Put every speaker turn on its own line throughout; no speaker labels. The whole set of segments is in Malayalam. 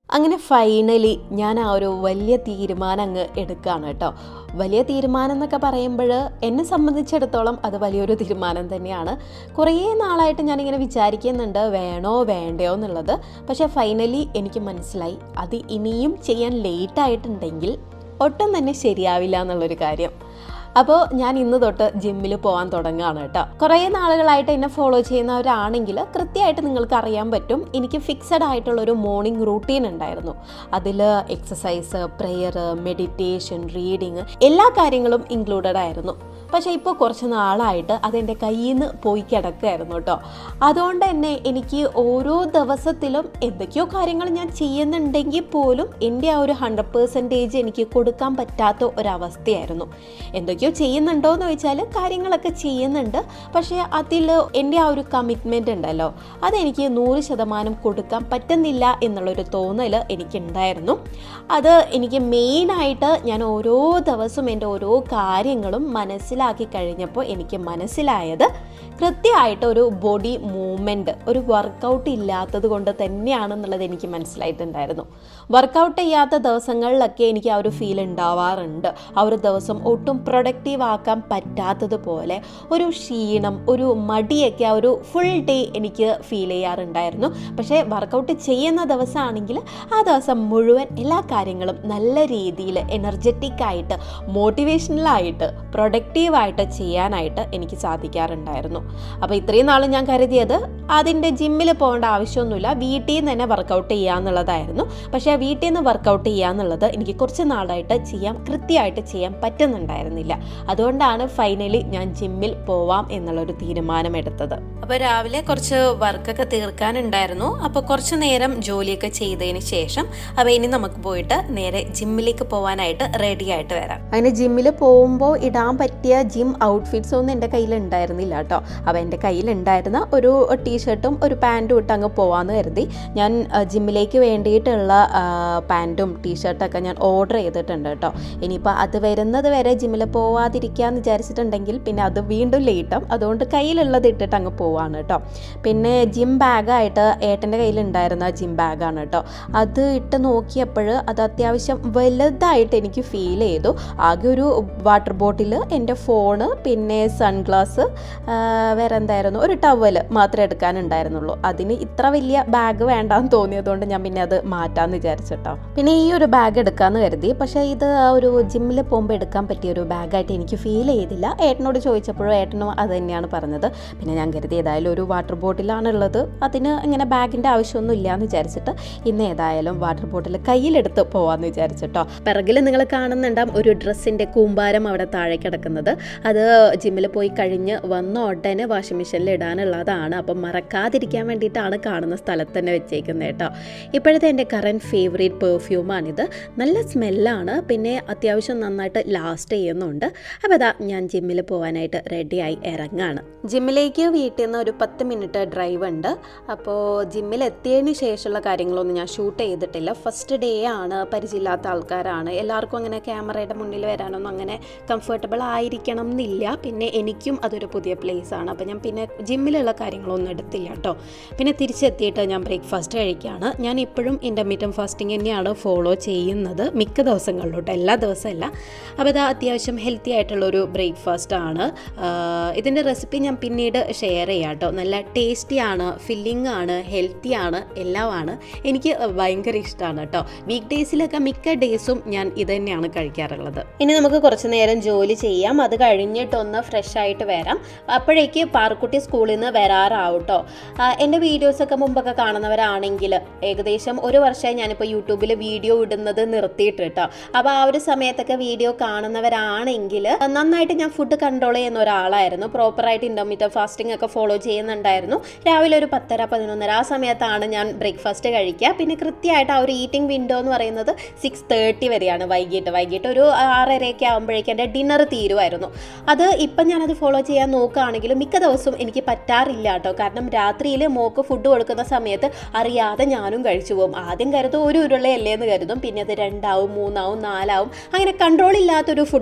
അങ്ങനെ ഫൈനലി ഞാൻ ആ ഒരു വലിയ തീരുമാനം അങ്ങ് എടുക്കുകയാണ് കേട്ടോ വലിയ തീരുമാനം എന്നൊക്കെ പറയുമ്പോൾ എന്നെ സംബന്ധിച്ചിടത്തോളം അത് വലിയൊരു തീരുമാനം തന്നെയാണ് കുറേ നാളായിട്ട് ഞാനിങ്ങനെ വിചാരിക്കുന്നുണ്ട് വേണോ വേണ്ടയോ എന്നുള്ളത് പക്ഷേ ഫൈനലി എനിക്ക് മനസ്സിലായി അത് ഇനിയും ചെയ്യാൻ ലേറ്റ് ആയിട്ടുണ്ടെങ്കിൽ ഒട്ടും തന്നെ ശരിയാവില്ല എന്നുള്ളൊരു കാര്യം അപ്പോൾ ഞാൻ ഇന്ന് തൊട്ട് ജിമ്മിൽ പോകാൻ തുടങ്ങുകയാണ് കേട്ടോ കുറേ നാളുകളായിട്ട് എന്നെ ഫോളോ ചെയ്യുന്നവരാണെങ്കിൽ കൃത്യമായിട്ട് നിങ്ങൾക്ക് അറിയാൻ പറ്റും എനിക്ക് ഫിക്സഡ് ആയിട്ടുള്ള ഒരു മോർണിംഗ് റൂട്ടീൻ ഉണ്ടായിരുന്നു അതിൽ എക്സസൈസ് പ്രെയർ മെഡിറ്റേഷൻ റീഡിങ് എല്ലാ കാര്യങ്ങളും ഇൻക്ലൂഡഡ് ആയിരുന്നു പക്ഷേ ഇപ്പോൾ കുറച്ച് നാളായിട്ട് അതെൻ്റെ കയ്യിൽ നിന്ന് പോയി കിടക്കുകയായിരുന്നു കേട്ടോ അതുകൊണ്ട് തന്നെ എനിക്ക് ഓരോ ദിവസത്തിലും എന്തൊക്കെയോ കാര്യങ്ങൾ ഞാൻ ചെയ്യുന്നുണ്ടെങ്കിൽ പോലും എൻ്റെ ആ ഒരു ഹൺഡ്രഡ് പേഴ്സൻറ്റേജ് എനിക്ക് കൊടുക്കാൻ പറ്റാത്ത ഒരവസ്ഥയായിരുന്നു എന്തൊക്കെയോ ചെയ്യുന്നുണ്ടോ എന്ന് ചോദിച്ചാൽ കാര്യങ്ങളൊക്കെ ചെയ്യുന്നുണ്ട് പക്ഷേ അതിൽ എൻ്റെ ആ ഒരു കമ്മിറ്റ്മെൻ്റ് ഉണ്ടല്ലോ അതെനിക്ക് നൂറ് ശതമാനം കൊടുക്കാൻ പറ്റുന്നില്ല എന്നുള്ളൊരു തോന്നൽ എനിക്കുണ്ടായിരുന്നു അത് എനിക്ക് മെയിനായിട്ട് ഞാൻ ഓരോ ദിവസവും എൻ്റെ ഓരോ കാര്യങ്ങളും മനസ്സിലാക്കി കഴിഞ്ഞപ്പോൾ എനിക്ക് മനസ്സിലായത് കൃത്യമായിട്ട് ഒരു ബോഡി മൂവ്മെൻറ്റ് ഒരു വർക്കൗട്ട് ഇല്ലാത്തത് കൊണ്ട് തന്നെയാണെന്നുള്ളത് എനിക്ക് മനസ്സിലായിട്ടുണ്ടായിരുന്നു വർക്കൗട്ട് ചെയ്യാത്ത ദിവസങ്ങളിലൊക്കെ എനിക്ക് ആ ഒരു ഫീൽ ഉണ്ടാവാറുണ്ട് ആ ഒരു ദിവസം ഒട്ടും പ്രൊഡക്റ്റീവ് ആക്കാൻ പറ്റാത്തതുപോലെ ഒരു ക്ഷീണം ഒരു മടിയൊക്കെ ആ ഒരു ഫുൾ ഡേ എനിക്ക് ഫീൽ ചെയ്യാറുണ്ടായിരുന്നു പക്ഷേ വർക്കൗട്ട് ചെയ്യുന്ന ദിവസമാണെങ്കിൽ ആ ദിവസം മുഴുവൻ എല്ലാ കാര്യങ്ങളും നല്ല രീതിയിൽ എനർജറ്റിക് ആയിട്ട് മോട്ടിവേഷണലായിട്ട് പ്രൊഡക്റ്റീവായിട്ട് ചെയ്യാനായിട്ട് എനിക്ക് സാധിക്കാറുണ്ടായിരുന്നു അപ്പോൾ ഇത്രയും നാൾ ഞാൻ കരുതിയത് അതിൻ്റെ ജിമ്മിൽ പോകേണ്ട ആവശ്യമൊന്നുമില്ല വീട്ടിൽ നിന്ന് തന്നെ വർക്കൗട്ട് ചെയ്യാന്നുള്ളതായിരുന്നു പക്ഷേ വീട്ടിൽ നിന്ന് വർക്കൗട്ട് ചെയ്യാന്നുള്ളത് എനിക്ക് കുറച്ച് നാളായിട്ട് ചെയ്യാൻ കൃത്യമായിട്ട് ചെയ്യാൻ പറ്റുന്നുണ്ടായിരുന്നില്ല അതുകൊണ്ടാണ് ഫൈനലി ഞാൻ ജിമ്മിൽ പോവാം എന്നുള്ളൊരു തീരുമാനം എടുത്തത് അപ്പോൾ രാവിലെ കുറച്ച് വർക്കൊക്കെ തീർക്കാനുണ്ടായിരുന്നു അപ്പോൾ കുറച്ച് നേരം ജോലിയൊക്കെ ചെയ്തതിന് ശേഷം അപ്പോൾ ഇനി നമുക്ക് പോയിട്ട് നേരെ ജിമ്മിലേക്ക് പോകാനായിട്ട് റെഡി ആയിട്ട് വരാം അതിന് ജിമ്മിൽ പോകുമ്പോൾ ഇടാൻ പറ്റിയ ജിം ഔട്ട്ഫിറ്റ്സ് ഒന്നും എൻ്റെ കയ്യിൽ ഉണ്ടായിരുന്നില്ല കേട്ടോ അപ്പോൾ എൻ്റെ കയ്യിലുണ്ടായിരുന്ന ഒരു ടീഷർട്ടും ഒരു പാൻറ്റും ഇട്ട് അങ്ങ് പോവാമെന്ന് കരുതി ഞാൻ ആ, ജിമ്മിലേക്ക് വേണ്ടിയിട്ടുള്ള ആ, പാൻറ്റും ടീഷർട്ടൊക്കെ ഞാൻ ഓർഡർ ചെയ്തിട്ടുണ്ട് കേട്ടോ ഇനിയിപ്പോൾ അത് വരുന്നത് വരെ ജിമ്മിൽ പോവാതിരിക്കാന്ന് വിചാരിച്ചിട്ടുണ്ടെങ്കിൽ പിന്നെ അത് വീണ്ടും ലേറ്റാവും അതുകൊണ്ട് കയ്യിലുള്ളത് ഇട്ടിട്ട് അങ്ങ് പോവാണ് കേട്ടോ പിന്നെ ജിം ബാഗായിട്ട് ഏട്ടൻ്റെ കയ്യിലുണ്ടായിരുന്ന ജിം ബാഗാണ് കേട്ടോ അത് ഇട്ട് നോക്കിയപ്പോൾ അത് അത്യാവശ്യം വലുതായിട്ട് എനിക്ക് ഫീൽ ചെയ്തു ആകെ ഒരു വാട്ടർ ബോട്ടിൽ എൻ്റെ ഫോണ് പിന്നെ സൺഗ്ലാസ് വേറെ എന്തായിരുന്നു ഒരു ടവൽ മാത്രമേ എടുക്കാനുണ്ടായിരുന്നുള്ളൂ അതിന് ഇത്ര വലിയ ബാഗ് വേണ്ടാന്ന് തോന്നിയതുകൊണ്ട് ഞാൻ പിന്നെ അത് മാറ്റാമെന്ന് വിചാരിച്ചിട്ടോ പിന്നെ ഈ ഒരു ബാഗ് എടുക്കാമെന്ന് കരുതി പക്ഷേ ഇത് ആ ഒരു ജിമ്മിൽ പോകുമ്പോൾ എടുക്കാൻ പറ്റിയ ഒരു ബാഗായിട്ട് എനിക്ക് ഫീൽ ചെയ്തില്ല ഏട്ടനോട് ചോദിച്ചപ്പോഴും ഏട്ടനും അത് തന്നെയാണ് പറഞ്ഞത് പിന്നെ ഞാൻ കരുതി ഏതായാലും ഒരു വാട്ടർ ബോട്ടിലാണുള്ളത് അതിന് ഇങ്ങനെ ബാഗിൻ്റെ ആവശ്യമൊന്നും ഇല്ല എന്ന് വിചാരിച്ചിട്ട് ഇന്ന് ഏതായാലും വാട്ടർ ബോട്ടിൽ കയ്യിലെടുത്ത് പോവാമെന്ന് വിചാരിച്ചിട്ടോ പിറകിൽ നിങ്ങൾ കാണുന്നുണ്ടാവും ഒരു ഡ്രസ്സിൻ്റെ കൂമ്പാരം അവിടെ താഴെ കിടക്കുന്നത് അത് ജിമ്മിൽ പോയി കഴിഞ്ഞ് വന്ന ഉടനെ വാഷിംഗ് മെഷീനിൽ ഇടാനുള്ളതാണ് അപ്പം മറക്കാതിരിക്കാൻ വേണ്ടിയിട്ടാണ് കാണുന്ന സ്ഥലത്ത് തന്നെ വെച്ചേക്കുന്നത് കേട്ടോ ഇപ്പോഴത്തെ എൻ്റെ കറൻറ്റ് ഫേവറേറ്റ് പെർഫ്യൂമാണിത് നല്ല സ്മെല്ലാണ് പിന്നെ അത്യാവശ്യം നന്നായിട്ട് ലാസ്റ്റ് ചെയ്യുന്നുണ്ട് അപ്പോൾ അതാ ഞാൻ ജിമ്മിൽ പോകാനായിട്ട് റെഡിയായി ഇറങ്ങാണ് ജിമ്മിലേക്ക് വീട്ടിൽ നിന്ന് ഒരു പത്ത് മിനിറ്റ് ഡ്രൈവ് ഉണ്ട് അപ്പോൾ ജിമ്മിൽ എത്തിയതിന് ശേഷമുള്ള കാര്യങ്ങളൊന്നും ഞാൻ ഷൂട്ട് ചെയ്തിട്ടില്ല ഫസ്റ്റ് ഡേ ആണ് പരിചയമില്ലാത്ത ആൾക്കാരാണ് എല്ലാവർക്കും അങ്ങനെ ക്യാമറയുടെ മുന്നിൽ വരാനൊന്നും അങ്ങനെ കംഫർട്ടബിൾ ആയിരിക്കണം എന്നില്ല പിന്നെ എനിക്കും അതൊരു പുതിയ പ്ലേസ് ആണ് അപ്പോൾ ഞാൻ പിന്നെ ജിമ്മിലുള്ള കാര്യങ്ങളൊന്നും എടുത്തില്ല കേട്ടോ പിന്നെ തിരിച്ചെത്തിയിട്ട് ഞാൻ ബ്രേക്ക്ഫാസ്റ്റ് കഴിക്കുകയാണ് ഞാൻ ഇപ്പോഴും ഇൻ്റർമീഡിയറ്റ് ഫാസ്റ്റിംഗ് തന്നെയാണ് ഫോളോ ചെയ്യുന്നത് മിക്ക ദിവസങ്ങളിലോട്ട് എല്ലാ ദിവസമല്ല അപ്പോൾ ഇത് അത്യാവശ്യം ഹെൽത്തി ആയിട്ടുള്ളൊരു ബ്രേക്ക്ഫാസ്റ്റ് ആണ് ഇതിൻ്റെ റെസിപ്പി ഞാൻ പിന്നീട് ഷെയർ ചെയ്യാം കേട്ടോ നല്ല ടേസ്റ്റി ആണ് ഫില്ലിംഗ് ആണ് ഹെൽത്തി ആണ് എല്ലാമാണ് എനിക്ക് ഭയങ്കര ഇഷ്ടമാണ് കേട്ടോ വീക്ക് ഡേയ്സിലൊക്കെ മിക്ക ഡേയ്സും ഞാൻ ഇത് തന്നെയാണ് കഴിക്കാറുള്ളത് ഇനി നമുക്ക് കുറച്ച് നേരം ജോലി ചെയ്യാം അത് കഴിഞ്ഞിട്ടൊന്ന് ഫ്രഷ് ആയിട്ട് വരാം അപ്പോഴേക്ക് പാർക്കുട്ടി സ്കൂളിൽ നിന്ന് വരാറാവും കേട്ടോ എൻ്റെ വീഡിയോസൊക്കെ മുമ്പൊക്കെ കാണുന്നവരാണെങ്കിൽ ഏകദേശം ഒരു വർഷമായി ഞാനിപ്പോൾ യൂട്യൂബിൽ വീഡിയോ ഇടുന്നത് നിർത്തിയിട്ട് കേട്ടോ അപ്പോൾ ആ ഒരു സമയത്തൊക്കെ വീഡിയോ കാണുന്നവരാണെങ്കിൽ നന്നായിട്ട് ഞാൻ ഫുഡ് കൺട്രോൾ ചെയ്യുന്ന ഒരാളായിരുന്നു പ്രോപ്പറായിട്ട് ഇൻ്റർമീഡിയറ്റ് ഫാസ്റ്റിംഗ് ഒക്കെ ഫോളോ ചെയ്യുന്നുണ്ടായിരുന്നു രാവിലെ ഒരു പത്തര പതിനൊന്നര ആ സമയത്താണ് ഞാൻ ബ്രേക്ക്ഫാസ്റ്റ് കഴിക്കുക പിന്നെ കൃത്യമായിട്ട് ആ ഒരു ഈറ്റിംഗ് വിൻഡോ എന്ന് പറയുന്നത് സിക്സ് തേർട്ടി വരെയാണ് വൈകിട്ട് വൈകിട്ട് ഒരു ആറരയൊക്കെ ആകുമ്പോഴേക്കും എൻ്റെ ഡിന്നർ തീരുമായിരുന്നു അത് ഇപ്പം ഞാനത് ഫോളോ ചെയ്യാൻ നോക്കുകയാണെങ്കിലും മിക്ക ദിവസവും എനിക്ക് പറ്റാറില്ല കേട്ടോ കാരണം രാത്രിയിൽ മോക്ക് ഫുഡ് കൊടുക്കുന്ന സമയത്ത് അറിയാതെ ഞാനും കഴിച്ചു പോകും ആദ്യം കരുതും ഒരു ഉരുളയല്ലേ എന്ന് കരുതും പിന്നെ അത് രണ്ടാവും മൂന്നാവും നാലാവും അങ്ങനെ കൺട്രോൾ ഇല്ലാത്തൊരു ഫുഡ് അടിയാണ്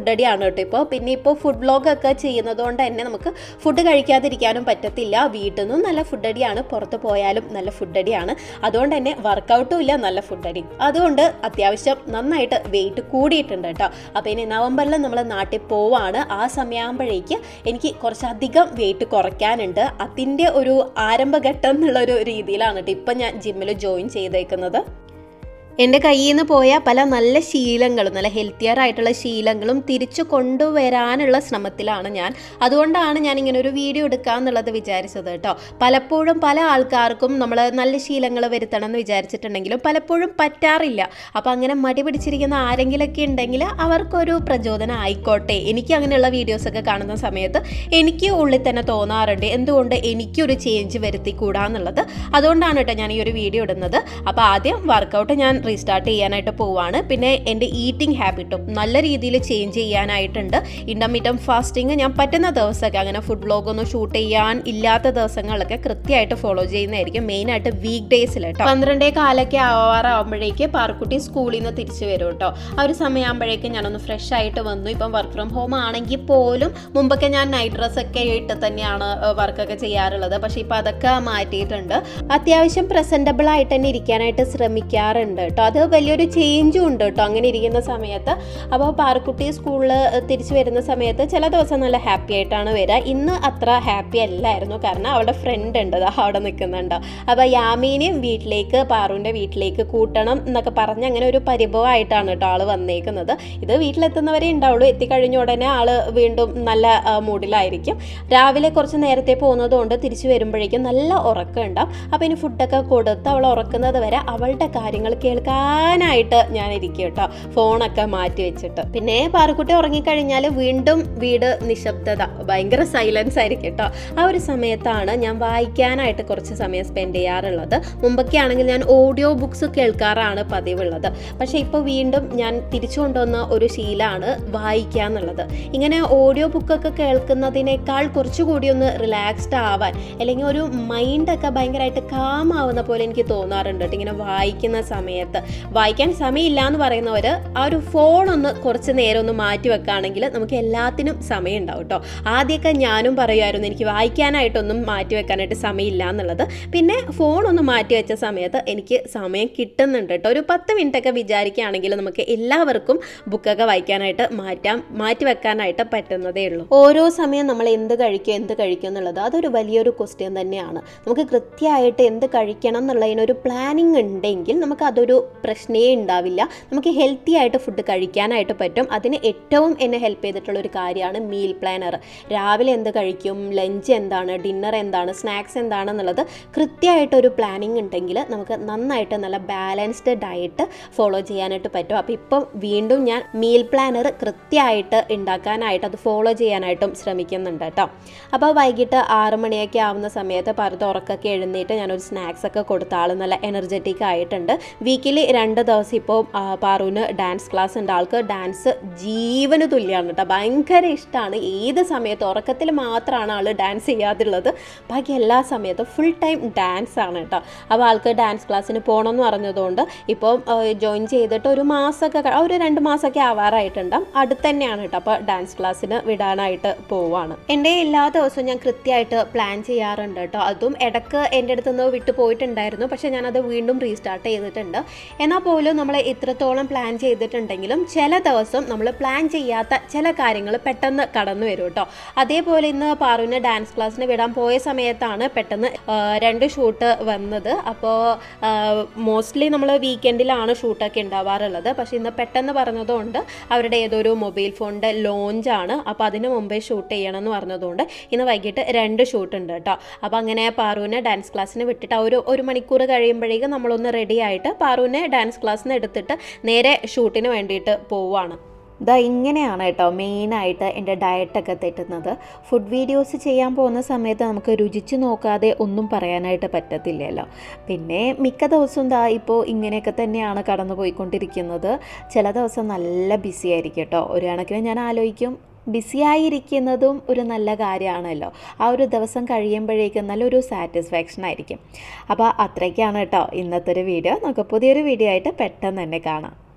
കേട്ടോ ഇപ്പോൾ പിന്നെ ഇപ്പോൾ ഫുഡ് വ്ളോഗൊക്കെ ചെയ്യുന്നത് കൊണ്ട് തന്നെ നമുക്ക് ഫുഡ് കഴിക്കാതിരിക്കാനും പറ്റത്തില്ല വീട്ടിൽ നിന്നും നല്ല ഫുഡ് അടിയാണ് പുറത്ത് പോയാലും നല്ല ഫുഡ് അടിയാണ് അതുകൊണ്ട് തന്നെ വർക്കൗട്ടും ഇല്ല നല്ല ഫുഡ് അടി അതുകൊണ്ട് അത്യാവശ്യം നന്നായിട്ട് വെയിറ്റ് കൂടിയിട്ടുണ്ട് കേട്ടോ അപ്പോൾ ഇനി നവംബറിൽ നമ്മൾ നാട്ടിൽ പോവാണ് ആ സമയമാകുമ്പോഴേക്ക് എനിക്ക് കുറച്ചധികം വെയിറ്റ് കുറയ്ക്കാനുണ്ട് അതിൻ്റെ ഒരു ആരംഭഘട്ടം എന്നുള്ള ഒരു രീതിയിലാണ് കേട്ടോ ഇപ്പം ഞാൻ ജിമ്മിൽ ജോയിൻ ചെയ്തേക്കുന്നത് എൻ്റെ കയ്യിൽ നിന്ന് പോയ പല നല്ല ശീലങ്ങളും നല്ല ഹെൽത്തിയർ ആയിട്ടുള്ള ശീലങ്ങളും തിരിച്ചു കൊണ്ടുവരാനുള്ള ശ്രമത്തിലാണ് ഞാൻ അതുകൊണ്ടാണ് ഞാൻ ഇങ്ങനെ ഒരു വീഡിയോ എടുക്കാമെന്നുള്ളത് വിചാരിച്ചത് കേട്ടോ പലപ്പോഴും പല ആൾക്കാർക്കും നമ്മൾ നല്ല ശീലങ്ങൾ വരുത്തണം എന്ന് വിചാരിച്ചിട്ടുണ്ടെങ്കിലും പലപ്പോഴും പറ്റാറില്ല അപ്പോൾ അങ്ങനെ മടി പിടിച്ചിരിക്കുന്ന ആരെങ്കിലൊക്കെ ഉണ്ടെങ്കിൽ അവർക്കൊരു പ്രചോദനം ആയിക്കോട്ടെ എനിക്ക് അങ്ങനെയുള്ള വീഡിയോസൊക്കെ കാണുന്ന സമയത്ത് എനിക്ക് ഉള്ളിൽ തന്നെ തോന്നാറുണ്ട് എന്തുകൊണ്ട് എനിക്കൊരു ചേഞ്ച് വരുത്തിക്കൂടാന്നുള്ളത് അതുകൊണ്ടാണ് കേട്ടോ ഞാൻ ഈ ഒരു വീഡിയോ ഇടുന്നത് അപ്പോൾ ആദ്യം വർക്കൗട്ട് ഞാൻ റീസ്റ്റാർട്ട് ചെയ്യാനായിട്ട് പോവാണ് പിന്നെ എൻ്റെ ഈറ്റിംഗ് ഹാബിറ്റും നല്ല രീതിയിൽ ചേഞ്ച് ചെയ്യാനായിട്ടുണ്ട് ഇൻ്റർമീഡിയം ഫാസ്റ്റിംഗ് ഞാൻ പറ്റുന്ന ദിവസമൊക്കെ അങ്ങനെ ഫുഡ് വ്ളോഗൊന്നും ഷൂട്ട് ചെയ്യാൻ ഇല്ലാത്ത ദിവസങ്ങളൊക്കെ കൃത്യമായിട്ട് ഫോളോ ചെയ്യുന്നതായിരിക്കും മെയിനായിട്ട് വീക്ക് ഡേയ്സിൽ കേട്ടോ പന്ത്രണ്ടേ കാലൊക്കെ ആവാറാകുമ്പോഴേക്ക് പാർക്കുട്ടി സ്കൂളിൽ നിന്ന് തിരിച്ചു വരും കേട്ടോ ആ ഒരു സമയമാകുമ്പോഴേക്കും ഞാനൊന്ന് ഫ്രഷ് ആയിട്ട് വന്നു ഇപ്പം വർക്ക് ഫ്രം ഹോം ആണെങ്കിൽ പോലും മുമ്പൊക്കെ ഞാൻ നൈറ്റ് ഡ്രസ്സൊക്കെ ഇട്ട് തന്നെയാണ് വർക്കൊക്കെ ചെയ്യാറുള്ളത് പക്ഷേ ഇപ്പം അതൊക്കെ മാറ്റിയിട്ടുണ്ട് അത്യാവശ്യം പ്രസൻറ്റബിൾ ആയിട്ട് തന്നെ ഇരിക്കാനായിട്ട് ശ്രമിക്കാറുണ്ട് കേട്ടോ അത് വലിയൊരു ചേഞ്ചും ഉണ്ട് കേട്ടോ അങ്ങനെ ഇരിക്കുന്ന സമയത്ത് അപ്പോൾ പാറക്കുട്ടി സ്കൂളിൽ തിരിച്ചു വരുന്ന സമയത്ത് ചില ദിവസം നല്ല ഹാപ്പി ആയിട്ടാണ് വരിക ഇന്ന് അത്ര ഹാപ്പി അല്ലായിരുന്നു കാരണം അവളുടെ ഫ്രണ്ട് ഉണ്ട് ദാ അവിടെ നിൽക്കുന്നുണ്ട് അപ്പോൾ യാമീനെയും വീട്ടിലേക്ക് പാറുവിൻ്റെ വീട്ടിലേക്ക് കൂട്ടണം എന്നൊക്കെ പറഞ്ഞ് അങ്ങനെ ഒരു പരിഭവമായിട്ടാണ് കേട്ടോ ആൾ വന്നേക്കുന്നത് ഇത് വീട്ടിലെത്തുന്നവരെ ഉണ്ടാവുള്ളൂ എത്തിക്കഴിഞ്ഞ ഉടനെ ആൾ വീണ്ടും നല്ല ആ, മൂഡിലായിരിക്കും രാവിലെ കുറച്ച് നേരത്തെ പോകുന്നത് കൊണ്ട് തിരിച്ചു വരുമ്പോഴേക്കും നല്ല ഉറക്കം ഉണ്ടാവും അപ്പോൾ ഇനി ഫുഡൊക്കെ കൊടുത്ത് അവൾ ഉറക്കുന്നത് വരെ അവളുടെ കാര്യങ്ങൾ കേൾക്കാനായിട്ട് ഞാൻ ഇരിക്കും കേട്ടോ ഫോണൊക്കെ മാറ്റി വെച്ചിട്ട് പിന്നെ പാറക്കുട്ടി ഉറങ്ങിക്കഴിഞ്ഞാൽ വീണ്ടും വീട് നിശബ്ദത ഭയങ്കര സൈലൻസ് ആയിരിക്കും കേട്ടോ ആ ഒരു സമയത്താണ് ഞാൻ വായിക്കാനായിട്ട് കുറച്ച് സമയം സ്പെൻഡ് ചെയ്യാറുള്ളത് മുമ്പൊക്കെ ആണെങ്കിൽ ഞാൻ ഓഡിയോ ബുക്സ് കേൾക്കാറാണ് പതിവുള്ളത് പക്ഷേ ഇപ്പോൾ വീണ്ടും ഞാൻ തിരിച്ചു കൊണ്ടുവന്ന ഒരു ശീലമാണ് വായിക്കുക എന്നുള്ളത് ഇങ്ങനെ ഓഡിയോ ബുക്കൊക്കെ കേൾക്കുന്നതിനേക്കാൾ കുറച്ചുകൂടി ഒന്ന് റിലാക്സ്ഡ് ആവാൻ അല്ലെങ്കിൽ ഒരു മൈൻഡൊക്കെ ഭയങ്കരമായിട്ട് കാം ആവുന്ന പോലെ എനിക്ക് തോന്നാറുണ്ട് കേട്ടോ ഇങ്ങനെ വായിക്കുന്ന സമയത്ത് വായിക്കാൻ സമയമില്ല എന്ന് പറയുന്നവർ ആ ഒരു ഫോൺ ഒന്ന് കുറച്ച് നേരം ഒന്ന് മാറ്റി വെക്കുകയാണെങ്കിൽ നമുക്ക് എല്ലാത്തിനും സമയം ഉണ്ടാവും കേട്ടോ ആദ്യമൊക്കെ ഞാനും പറയുമായിരുന്നു എനിക്ക് വായിക്കാനായിട്ടൊന്നും മാറ്റി വെക്കാനായിട്ട് സമയമില്ല എന്നുള്ളത് പിന്നെ ഫോൺ ഒന്ന് മാറ്റി വെച്ച സമയത്ത് എനിക്ക് സമയം കിട്ടുന്നുണ്ട് കേട്ടോ ഒരു പത്ത് മിനിറ്റ് ഒക്കെ വിചാരിക്കുകയാണെങ്കിൽ നമുക്ക് എല്ലാവർക്കും ബുക്കൊക്കെ വായിക്കാനായിട്ട് മാറ്റാം മാറ്റി വെക്കാനായിട്ട് പറ്റുന്നതേ ഉള്ളൂ ഓരോ സമയം നമ്മൾ എന്ത് കഴിക്കും എന്ത് കഴിക്കും എന്നുള്ളത് അതൊരു വലിയൊരു ക്വസ്റ്റ്യൻ തന്നെയാണ് നമുക്ക് കൃത്യമായിട്ട് എന്ത് കഴിക്കണം എന്നുള്ളതിനൊരു പ്ലാനിങ് ഉണ്ടെങ്കിൽ നമുക്ക് അതൊരു പ്രശ്നമേ ഉണ്ടാവില്ല നമുക്ക് ഹെൽത്തി ആയിട്ട് ഫുഡ് കഴിക്കാനായിട്ട് പറ്റും അതിന് ഏറ്റവും എന്നെ ഹെൽപ്പ് ചെയ്തിട്ടുള്ള ഒരു കാര്യമാണ് മീൽ പ്ലാനർ രാവിലെ എന്ത് കഴിക്കും ലഞ്ച് എന്താണ് ഡിന്നർ എന്താണ് സ്നാക്സ് എന്താണെന്നുള്ളത് കൃത്യമായിട്ടൊരു പ്ലാനിങ് ഉണ്ടെങ്കിൽ നമുക്ക് നന്നായിട്ട് നല്ല ബാലൻസ്ഡ് ഡയറ്റ് ഫോളോ ചെയ്യാനായിട്ട് പറ്റും അപ്പോൾ ഇപ്പം വീണ്ടും ഞാൻ മീൽ പ്ലാനർ കൃത്യമായിട്ട് ഉണ്ടാക്കാനായിട്ട് അത് ഫോളോ ചെയ്യാനായിട്ടും ശ്രമിക്കുന്നുണ്ട് കേട്ടോ അപ്പോൾ വൈകിട്ട് ആറ് മണിയൊക്കെ ആവുന്ന സമയത്ത് പറുത്ത് ഉറക്കൊക്കെ എഴുന്നേറ്റ് ഞാനൊരു സ്നാക്സ് ഒക്കെ കൊടുത്ത ആൾ നല്ല എനർജറ്റിക് ആയിട്ടുണ്ട് വീക്കിലി രണ്ട് ദിവസം ഇപ്പോൾ പാറുവിന് ഡാൻസ് ക്ലാസ് ഉണ്ട് ആൾക്ക് ഡാൻസ് ജീവന് തുല്യമാണ് കേട്ടോ ഭയങ്കര ഇഷ്ടമാണ് ഏത് സമയത്ത് ഉറക്കത്തിൽ മാത്രമാണ് ആൾ ഡാൻസ് ചെയ്യാതുള്ളത് ബാക്കി എല്ലാ സമയത്തും ഫുൾ ടൈം ഡാൻസ് ആണ് കേട്ടോ അപ്പോൾ ആൾക്ക് ഡാൻസ് ക്ലാസ്സിന് പോകണമെന്ന് പറഞ്ഞതുകൊണ്ട് ഇപ്പോൾ ജോയിൻ ചെയ്തിട്ട് ഒരു മാസമൊക്കെ ക- ഒരു രണ്ട് മാസമൊക്കെ ആവാറായിട്ടുണ്ടാവും അടുത്ത് തന്നെയാണ് കേട്ടോ അപ്പോൾ ഡാൻസ് ക്ലാസ്സിന് വിടാനായിട്ട് പോവാണ് എൻ്റെ എല്ലാ ദിവസവും ഞാൻ കൃത്യമായിട്ട് പ്ലാൻ ചെയ്യാറുണ്ട് കേട്ടോ അതും ഇടയ്ക്ക് എൻ്റെ അടുത്ത് നിന്ന് വിട്ടു പോയിട്ടുണ്ടായിരുന്നു പക്ഷേ ഞാനത് വീണ്ടും റീസ്റ്റാർട്ട് ചെയ്തിട്ടുണ്ട് എന്നാൽ പോലും നമ്മൾ ഇത്രത്തോളം പ്ലാൻ ചെയ്തിട്ടുണ്ടെങ്കിലും ചില ദിവസം നമ്മൾ പ്ലാൻ ചെയ്യാത്ത ചില കാര്യങ്ങൾ പെട്ടെന്ന് കടന്നു വരും കേട്ടോ അതേപോലെ ഇന്ന് പാറുവിന് ഡാൻസ് ക്ലാസ്സിന് വിടാൻ പോയ സമയത്താണ് പെട്ടെന്ന് ആ, രണ്ട് ഷൂട്ട് വന്നത് അപ്പോൾ മോസ്റ്റ്ലി നമ്മൾ വീക്കെൻഡിലാണ് ഷൂട്ടൊക്കെ ഉണ്ടാവാറുള്ളത് പക്ഷേ ഇന്ന് പെട്ടെന്ന് പറഞ്ഞതുകൊണ്ട് അവരുടെ ഏതൊരു മൊബൈൽ ഫോണിൻ്റെ ലോഞ്ചാണ് അപ്പോൾ അതിന് മുമ്പേ ഷൂട്ട് ചെയ്യണം എന്ന് പറഞ്ഞതുകൊണ്ട് ഇന്ന് വൈകിട്ട് രണ്ട് ഷൂട്ട് ഉണ്ട് കേട്ടോ അപ്പോൾ അങ്ങനെ പാറുവിനെ ഡാൻസ് ക്ലാസ്സിന് വിട്ടിട്ട് ആ ഒരു ഒരു മണിക്കൂർ കഴിയുമ്പോഴേക്കും നമ്മളൊന്ന് റെഡി ആയിട്ട് പാറുവിനെ ഡാൻസ് ക്ലാസ്സിന് എടുത്തിട്ട് നേരെ ഷൂട്ടിന് വേണ്ടിയിട്ട് പോവുകയാണ് ഇതാ ഇങ്ങനെയാണ് കേട്ടോ മെയിനായിട്ട് എൻ്റെ ഡയറ്റൊക്കെ തെറ്റുന്നത് ഫുഡ് വീഡിയോസ് ചെയ്യാൻ പോകുന്ന സമയത്ത് നമുക്ക് രുചിച്ച് നോക്കാതെ ഒന്നും പറയാനായിട്ട് പറ്റത്തില്ലല്ലോ പിന്നെ മിക്ക ദിവസവും ദാ ഇപ്പോൾ ഇങ്ങനെയൊക്കെ തന്നെയാണ് കടന്നു പോയിക്കൊണ്ടിരിക്കുന്നത് ചില ദിവസം നല്ല ബിസി ആയിരിക്കും കേട്ടോ ഒരു കണക്കിന് ഞാൻ ആലോചിക്കും ബിസി ആയിരിക്കുന്നതും ഒരു നല്ല കാര്യമാണല്ലോ ആ ഒരു ദിവസം കഴിയുമ്പോഴേക്കും നല്ലൊരു സാറ്റിസ്ഫാക്ഷൻ ആയിരിക്കും അപ്പോൾ അത്രയ്ക്കാണ് കേട്ടോ ഇന്നത്തെ ഒരു വീഡിയോ നമുക്ക് പുതിയൊരു വീഡിയോ ആയിട്ട് പെട്ടെന്ന് തന്നെ കാണാം